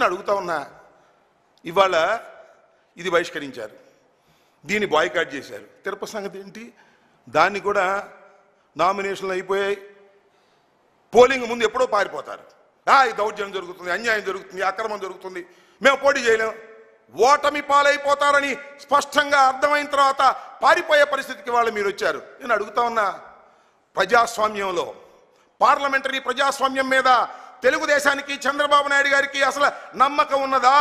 అడుగుతా ఉన్నా ఇవాళ ఇది బహిష్కరించారు దీన్ని బాయ్కాట్ చేశారు తిరుపతి సంగతి ఏంటి దాన్ని కూడా నామినేషన్లు అయిపోయాయి పోలింగ్ ముందు ఎప్పుడో పారిపోతారు ఆ ఈ దౌర్జన్యం జరుగుతుంది అన్యాయం జరుగుతుంది అక్రమం జరుగుతుంది మేము పోటీ చేయలేం ఓటమి పాలైపోతారని స్పష్టంగా అర్థమైన తర్వాత పారిపోయే పరిస్థితికి వాళ్ళు మీరు వచ్చారు నేను అడుగుతా ఉన్నా ప్రజాస్వామ్యంలో పార్లమెంటరీ ప్రజాస్వామ్యం మీద తెలుగుదేశానికి చంద్రబాబు నాయుడు గారికి అసలు నమ్మకం ఉన్నదా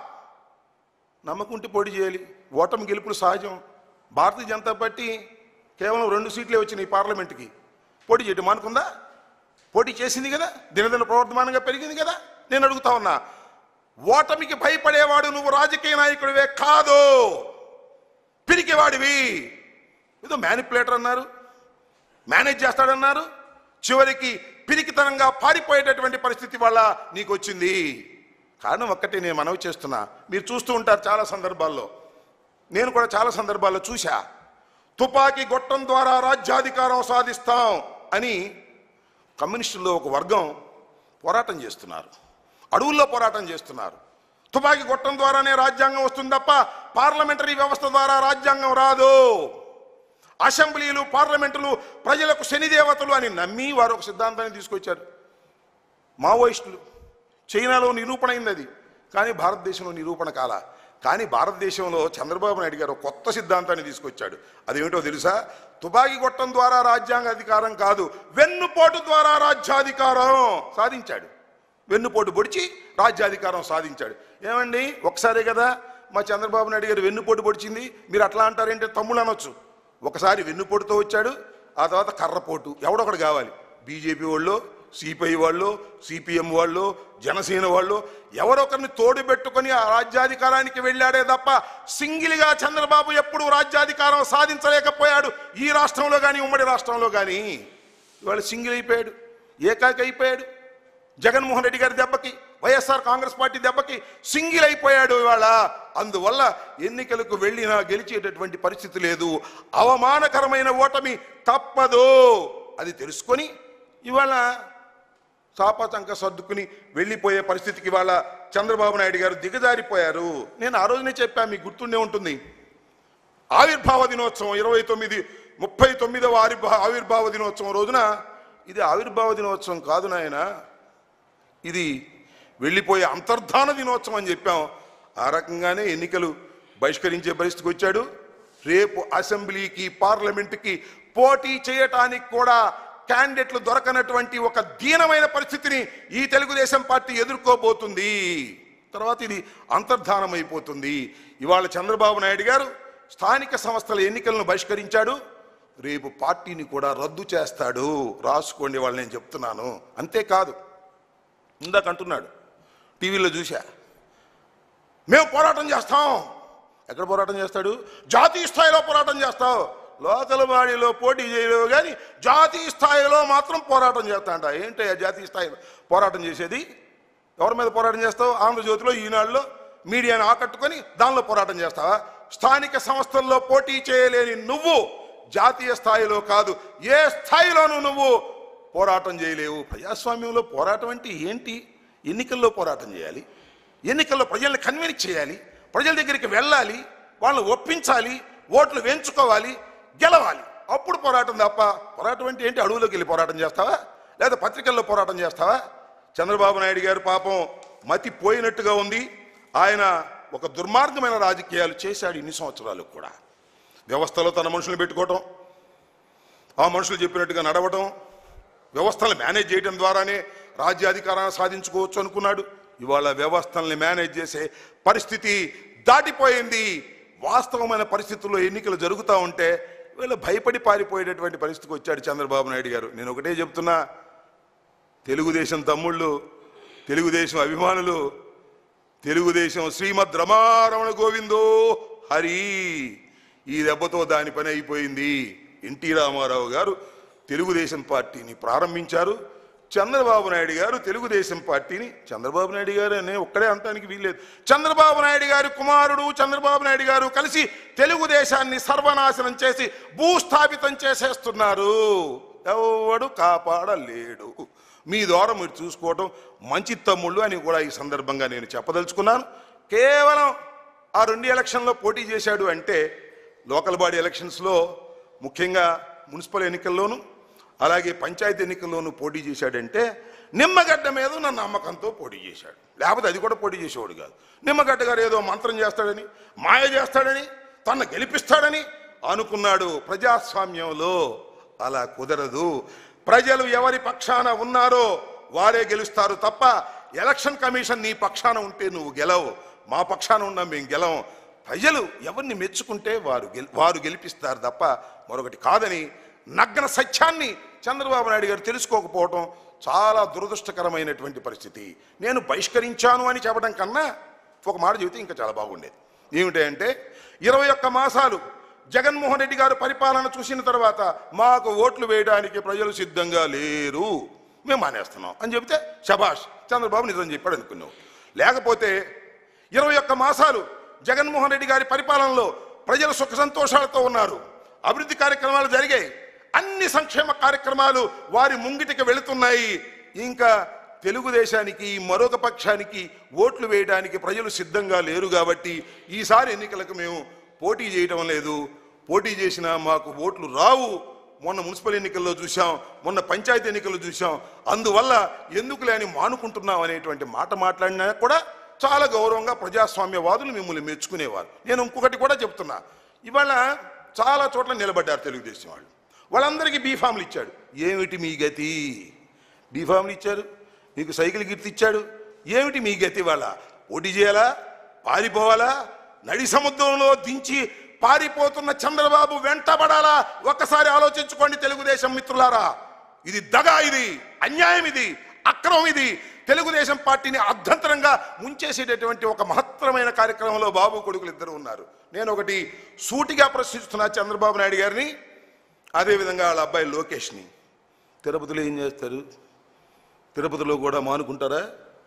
నమ్మకం ఉంటే పోటీ చేయాలి ఓటమి గెలుపులు సహజం భారతీయ జనతా పార్టీ కేవలం రెండు సీట్లే వచ్చినాయి పార్లమెంట్కి పోటీ చేయడం మానుకుందా పోటీ చేసింది కదా దినదిన ప్రవర్తమానంగా పెరిగింది కదా నేను అడుగుతా ఉన్నా ఓటమికి భయపడేవాడు నువ్వు రాజకీయ నాయకుడివే కాదు పిరికివాడివి ఏదో మ్యానిపులేటర్ అన్నారు మేనేజ్ చేస్తాడన్నారు చివరికి పిరికితనంగా పారిపోయేటటువంటి పరిస్థితి వల్ల నీకు వచ్చింది కారణం ఒక్కటే నేను మనవి చేస్తున్నా మీరు చూస్తూ ఉంటారు చాలా సందర్భాల్లో నేను కూడా చాలా సందర్భాల్లో చూశా తుపాకీ గొట్టం ద్వారా రాజ్యాధికారం సాధిస్తాం అని కమ్యూనిస్టుల్లో ఒక వర్గం పోరాటం చేస్తున్నారు అడవుల్లో పోరాటం చేస్తున్నారు తుపాకీ గొట్టం ద్వారానే రాజ్యాంగం వస్తుంది తప్ప పార్లమెంటరీ వ్యవస్థ ద్వారా రాజ్యాంగం రాదు అసెంబ్లీలు పార్లమెంటులు ప్రజలకు శనిదేవతలు అని నమ్మి వారు ఒక సిద్ధాంతాన్ని తీసుకొచ్చారు మావోయిస్టులు చైనాలో నిరూపణ అయింది అది కానీ భారతదేశంలో నిరూపణ కాల కానీ భారతదేశంలో చంద్రబాబు నాయుడు గారు ఒక కొత్త సిద్ధాంతాన్ని తీసుకొచ్చాడు అదేమిటో తెలుసా తుపాకీ గొట్టం ద్వారా రాజ్యాంగ అధికారం కాదు వెన్నుపోటు ద్వారా రాజ్యాధికారం సాధించాడు వెన్నుపోటు పొడిచి రాజ్యాధికారం సాధించాడు ఏమండి ఒకసారే కదా మా చంద్రబాబు నాయుడు గారు వెన్నుపోటు పొడిచింది మీరు అట్లా అంటారేంటే తమ్ముడు అనొచ్చు ఒకసారి వెన్నుపోటుతో వచ్చాడు ఆ తర్వాత కర్రపోటు ఎవడొకడు కావాలి బీజేపీ వాళ్ళు సిపిఐ వాళ్ళు సిపిఎం వాళ్ళు జనసేన వాళ్ళు ఎవరొకరిని తోడు పెట్టుకొని ఆ రాజ్యాధికారానికి వెళ్ళాడే తప్ప సింగిల్గా చంద్రబాబు ఎప్పుడు రాజ్యాధికారం సాధించలేకపోయాడు ఈ రాష్ట్రంలో కానీ ఉమ్మడి రాష్ట్రంలో కానీ ఇవాళ సింగిల్ అయిపోయాడు ఏకాకి అయిపోయాడు జగన్మోహన్ రెడ్డి గారి దెబ్బకి వైఎస్ఆర్ కాంగ్రెస్ పార్టీ దెబ్బకి సింగిల్ అయిపోయాడు ఇవాళ అందువల్ల ఎన్నికలకు వెళ్ళినా గెలిచేటటువంటి పరిస్థితి లేదు అవమానకరమైన ఓటమి తప్పదు అది తెలుసుకొని ఇవాళ చాపచంక సర్దుకుని వెళ్ళిపోయే పరిస్థితికి ఇవాళ చంద్రబాబు నాయుడు గారు దిగజారిపోయారు నేను ఆ రోజునే చెప్పా మీకు గుర్తుండే ఉంటుంది ఆవిర్భావ దినోత్సవం ఇరవై తొమ్మిది ముప్పై తొమ్మిదవ ఆవిర్భా ఆవిర్భావ దినోత్సవం రోజున ఇది ఆవిర్భావ దినోత్సవం కాదు నాయన ఇది వెళ్ళిపోయే అంతర్ధాన దినోత్సవం అని చెప్పాం ఆ రకంగానే ఎన్నికలు బహిష్కరించే పరిస్థితికి వచ్చాడు రేపు అసెంబ్లీకి పార్లమెంటుకి పోటీ చేయటానికి కూడా క్యాండిడేట్లు దొరకనటువంటి ఒక దీనమైన పరిస్థితిని ఈ తెలుగుదేశం పార్టీ ఎదుర్కోబోతుంది తర్వాత ఇది అంతర్ధానం అయిపోతుంది ఇవాళ చంద్రబాబు నాయుడు గారు స్థానిక సంస్థల ఎన్నికలను బహిష్కరించాడు రేపు పార్టీని కూడా రద్దు చేస్తాడు రాసుకోండి వాళ్ళు నేను చెప్తున్నాను అంతేకాదు ఇందాక అంటున్నాడు టీవీలో చూసా మేము పోరాటం చేస్తాం ఎక్కడ పోరాటం చేస్తాడు జాతీయ స్థాయిలో పోరాటం చేస్తావు లోకల్ బాడీలో పోటీ చేయలేవు కానీ జాతీయ స్థాయిలో మాత్రం పోరాటం చేస్తాంట ఏంటి జాతీయ స్థాయిలో పోరాటం చేసేది ఎవరి మీద పోరాటం చేస్తావు ఆంధ్రజ్యోతిలో ఈనాడులో మీడియాను ఆకట్టుకొని దానిలో పోరాటం చేస్తావా స్థానిక సంస్థల్లో పోటీ చేయలేని నువ్వు జాతీయ స్థాయిలో కాదు ఏ స్థాయిలోనూ నువ్వు పోరాటం చేయలేవు ప్రజాస్వామ్యంలో పోరాటం అంటే ఏంటి ఎన్నికల్లో పోరాటం చేయాలి ఎన్నికల్లో ప్రజల్ని కన్విన్స్ చేయాలి ప్రజల దగ్గరికి వెళ్ళాలి వాళ్ళని ఒప్పించాలి ఓట్లు వేయించుకోవాలి గెలవాలి అప్పుడు పోరాటం తప్ప పోరాటం అంటే ఏంటి అడవులోకి వెళ్ళి పోరాటం చేస్తావా లేదా పత్రికల్లో పోరాటం చేస్తావా చంద్రబాబు నాయుడు గారు పాపం మతి పోయినట్టుగా ఉంది ఆయన ఒక దుర్మార్గమైన రాజకీయాలు చేశాడు ఇన్ని సంవత్సరాలు కూడా వ్యవస్థలో తన మనుషులు పెట్టుకోవటం ఆ మనుషులు చెప్పినట్టుగా నడవటం వ్యవస్థలను మేనేజ్ చేయడం ద్వారానే రాజ్యాధికారాన్ని సాధించుకోవచ్చు అనుకున్నాడు ఇవాళ వ్యవస్థల్ని మేనేజ్ చేసే పరిస్థితి దాటిపోయింది వాస్తవమైన పరిస్థితుల్లో ఎన్నికలు జరుగుతూ ఉంటే వీళ్ళు భయపడి పారిపోయేటటువంటి పరిస్థితికి వచ్చాడు చంద్రబాబు నాయుడు గారు నేను ఒకటే చెప్తున్నా తెలుగుదేశం తమ్ముళ్ళు తెలుగుదేశం అభిమానులు తెలుగుదేశం శ్రీమద్ రమారమణ గోవిందో హరి ఈ దెబ్బతో దాని పని అయిపోయింది ఎన్టీ రామారావు గారు తెలుగుదేశం పార్టీని ప్రారంభించారు చంద్రబాబు నాయుడు గారు తెలుగుదేశం పార్టీని చంద్రబాబు నాయుడు గారు అనే ఒక్కడే అంటానికి వీల్లేదు చంద్రబాబు నాయుడు గారి కుమారుడు చంద్రబాబు నాయుడు గారు కలిసి తెలుగుదేశాన్ని సర్వనాశనం చేసి భూస్థాపితం చేసేస్తున్నారు ఎవడు కాపాడలేడు మీ ద్వారా మీరు చూసుకోవటం మంచి తమ్ముళ్ళు అని కూడా ఈ సందర్భంగా నేను చెప్పదలుచుకున్నాను కేవలం ఆ రెండు ఎలక్షన్లో పోటీ చేశాడు అంటే లోకల్ బాడీ ఎలక్షన్స్లో ముఖ్యంగా మున్సిపల్ ఎన్నికల్లోనూ అలాగే పంచాయతీ ఎన్నికల్లోనూ పోటీ చేశాడంటే నిమ్మగడ్డ మీద ఉన్న నమ్మకంతో పోటీ చేశాడు లేకపోతే అది కూడా పోటీ చేసేవాడు కాదు నిమ్మగడ్డ గారు ఏదో మంత్రం చేస్తాడని మాయ చేస్తాడని తన గెలిపిస్తాడని అనుకున్నాడు ప్రజాస్వామ్యంలో అలా కుదరదు ప్రజలు ఎవరి పక్షాన ఉన్నారో వారే గెలుస్తారు తప్ప ఎలక్షన్ కమిషన్ నీ పక్షాన ఉంటే నువ్వు గెలవు మా పక్షాన ఉన్నా మేము గెలవం ప్రజలు ఎవరిని మెచ్చుకుంటే వారు గెల్ వారు గెలిపిస్తారు తప్ప మరొకటి కాదని నగ్న సత్యాన్ని చంద్రబాబు నాయుడు గారు తెలుసుకోకపోవటం చాలా దురదృష్టకరమైనటువంటి పరిస్థితి నేను బహిష్కరించాను అని చెప్పడం కన్నా ఒక మాట చెబితే ఇంకా చాలా బాగుండేది ఏమిటంటే ఇరవై ఒక్క మాసాలు జగన్మోహన్ రెడ్డి గారు పరిపాలన చూసిన తర్వాత మాకు ఓట్లు వేయడానికి ప్రజలు సిద్ధంగా లేరు మేము మానేస్తున్నాం అని చెబితే శభాష్ చంద్రబాబు నిజం చెప్పాడు అనుకున్నాం లేకపోతే ఇరవై ఒక్క మాసాలు జగన్మోహన్ రెడ్డి గారి పరిపాలనలో ప్రజలు సుఖ సంతోషాలతో ఉన్నారు అభివృద్ధి కార్యక్రమాలు జరిగాయి అన్ని సంక్షేమ కార్యక్రమాలు వారి ముంగిటికి వెళుతున్నాయి ఇంకా తెలుగుదేశానికి మరొక పక్షానికి ఓట్లు వేయడానికి ప్రజలు సిద్ధంగా లేరు కాబట్టి ఈసారి ఎన్నికలకు మేము పోటీ చేయడం లేదు పోటీ చేసినా మాకు ఓట్లు రావు మొన్న మున్సిపల్ ఎన్నికల్లో చూసాం మొన్న పంచాయతీ ఎన్నికల్లో చూసాం అందువల్ల ఎందుకు లేని మానుకుంటున్నాం అనేటువంటి మాట మాట్లాడినా కూడా చాలా గౌరవంగా ప్రజాస్వామ్యవాదులు మిమ్మల్ని మెచ్చుకునేవారు నేను ఇంకొకటి కూడా చెప్తున్నా ఇవాళ చాలా చోట్ల నిలబడ్డారు తెలుగుదేశం వాళ్ళు వాళ్ళందరికీ బీఫామ్లు ఇచ్చాడు ఏమిటి మీ గతి బీఫామ్లు ఇచ్చారు మీకు సైకిల్ గిఫ్ట్ ఇచ్చాడు ఏమిటి మీ గతి వాళ్ళ పోటీ చేయాలా పారిపోవాలా నడి సముద్రంలో దించి పారిపోతున్న చంద్రబాబు వెంటబడాలా ఒక్కసారి ఆలోచించుకోండి తెలుగుదేశం మిత్రులారా ఇది దగా ఇది అన్యాయం ఇది అక్రమం ఇది తెలుగుదేశం పార్టీని అర్ధంతరంగా ముంచేసేటటువంటి ఒక మహత్తరమైన కార్యక్రమంలో బాబు కొడుకులు ఇద్దరు ఉన్నారు నేను ఒకటి సూటిగా ప్రశ్నిస్తున్నా చంద్రబాబు నాయుడు గారిని అదేవిధంగా వాళ్ళ అబ్బాయి లోకేష్ని తిరుపతిలో ఏం చేస్తారు తిరుపతిలో కూడా మానుకుంటారా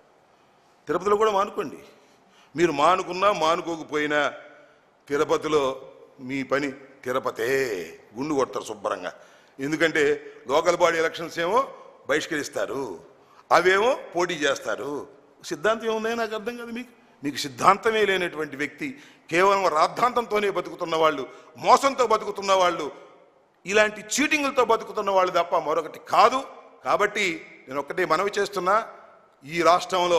తిరుపతిలో కూడా మానుకోండి మీరు మానుకున్నా మానుకోకపోయినా తిరుపతిలో మీ పని తిరుపతే గుండు కొడతారు శుభ్రంగా ఎందుకంటే లోకల్ బాడీ ఎలక్షన్స్ ఏమో బహిష్కరిస్తారు అవేమో పోటీ చేస్తారు సిద్ధాంతం ఏముందని నాకు అర్థం కాదు మీకు మీకు సిద్ధాంతమే లేనటువంటి వ్యక్తి కేవలం రాద్ధాంతంతోనే బతుకుతున్న వాళ్ళు మోసంతో బతుకుతున్న వాళ్ళు ఇలాంటి చీటింగులతో బతుకుతున్న వాళ్ళు తప్ప మరొకటి కాదు కాబట్టి నేను ఒక్కటే మనవి చేస్తున్నా ఈ రాష్ట్రంలో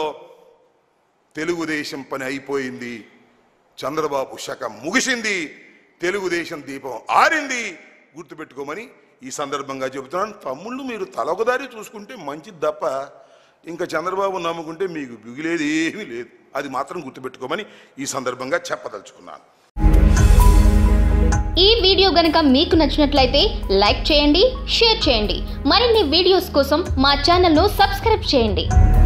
తెలుగుదేశం పని అయిపోయింది చంద్రబాబు శక ముగిసింది తెలుగుదేశం దీపం ఆరింది గుర్తుపెట్టుకోమని ఈ సందర్భంగా చెబుతున్నాను తమ్ముళ్ళు మీరు తలొకదారి చూసుకుంటే మంచిది తప్ప ఇంకా చంద్రబాబు నమ్ముకుంటే మీకు మిగిలేది ఏమీ లేదు అది మాత్రం గుర్తుపెట్టుకోమని ఈ సందర్భంగా చెప్పదలుచుకున్నాను ఈ వీడియో గనుక మీకు నచ్చినట్లయితే లైక్ చేయండి షేర్ చేయండి మరిన్ని వీడియోస్ కోసం మా ఛానల్ను సబ్స్క్రైబ్ చేయండి